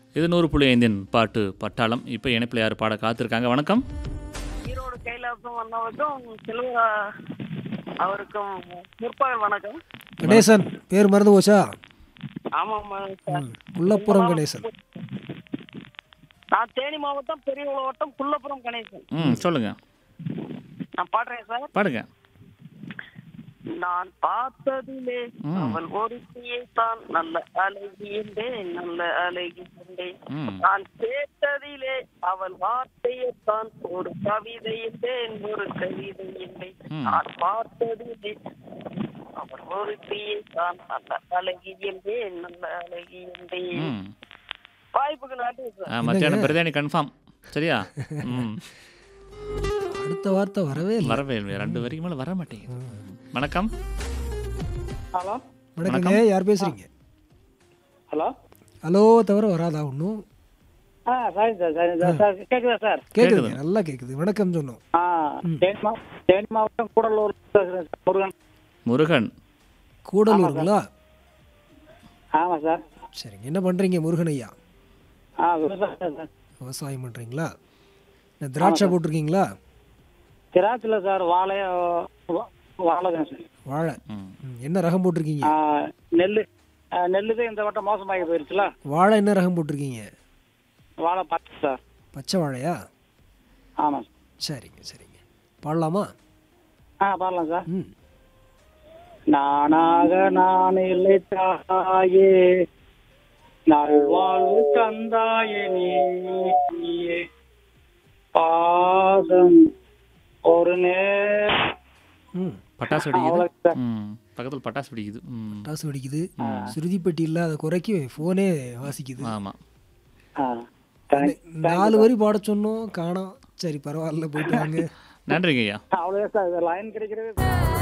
இது நூறு புள்ளி ஐந்தின் பாட்டு பட்டாளம் இப்போ இணைப்பில் யார் பாட காத்திருக்காங்க வணக்கம் ஈரோடு கைலாசம் அண்ணாவுக்கும் செல்வரா அவருக்கும் முற்பகல் வணக்கம் கணேசன் பேர் மறந்து போச்சா ஆமாம் சார் குள்ளப்புறம் கணேசன் நான் தேனி மாவட்டம் பெரிய மாவட்டம் குள்ளப்புறம் கணேசன் ம் சொல்லுங்க நான் பாடுறேன் சார் பாடுங்க நான் பார்த்ததிலே ம். அவள் ஒருத்தியை தான் நல்ல அழகி என்றேன் நல்ல அழகி என்றேன் ம் நான் கேட்டதிலே அவள் வார்த்தையை தான் ஒரு கவிதை என்றேன் ஒரு கவிதை என்றேன் ம். நான் பார்த்ததிலே அவள் ஒருத்தியை தான் நல்ல அழகி என்றேன் நல்ல அழகி என்றேன் ம் வாய்ப்புக்கு நன்றி சார் ஆ, மத்தியானம் பிரியாணி கன்ஃபார்ம் சரியா ம் அடுத்த வார்த்தை வரவே இல்லை வரவே இல்லை ரெண்டு வரைக்கும் மேலே வர மாட்டேங்குது வணக்கம் ஹலோ வணக்கங்க யார் பேசுறீங்க ஹலோ ஹலோ தவிர வராதா ஒன்றும் ஆ sorry sir sorry sir sir கேட்குதா சார் கேட்குது நல்லா கேட்குது வணக்கம் சொன்னோம் ஆ தேனி மா தேனி மாவட்டம் கூடலூர் பேசுகிறேன் சார் முருகன் முருகன் கூடலூருங்களா ஆமாம் சார் சரிங்க என்ன பண்ணுறீங்க முருகன் ஐயா ஆ விவசாயம் சார் விவசாயம் பண்ணுறீங்களா இந்த திராட்சை போட்டிருக்கீங்களா திராட்சையில் சார் வாழை வா- வாழை தான் சார் வாழை ம் ம், என்ன ரகம் போட்டிருக்கீங்க ஆ, நெல் ஆ, நெல்லு தான் இந்த வட்டம் மோசமாகி போயிருச்சுல வாழை என்ன ரகம் போட்டிருக்கீங்க வாழை பத்து சார் பச்சை வாழையா ஆமாம் சார் சரிங்க சரிங்க பாடலாமா ஆ பாடலாம் சார் ம் நானாக நான் இல்லை தாயே நல்வாழ்வு தந்தாயே நீயே பாதம் ஒரு நேரம் ம் பட்டாசு வெடிக்குது அவ்வளவுதான். ம் பக்கத்தில் பட்டாசு வெடிக்குது ம் பட்டாசு வெடிக்குது சுருதிப்பட்டி இல்லாத குறைக்கு ஃபோனே வாசிக்குது ஆமாம் ஆ, thank- நாலு வரி பாட சொன்னோம் காணோம் சரி பரவாயில்ல போயிட்டு வாங்க நன்றிங்க ஐயா அவ்வளோதான் சார் லைன் கிடைக்கிறது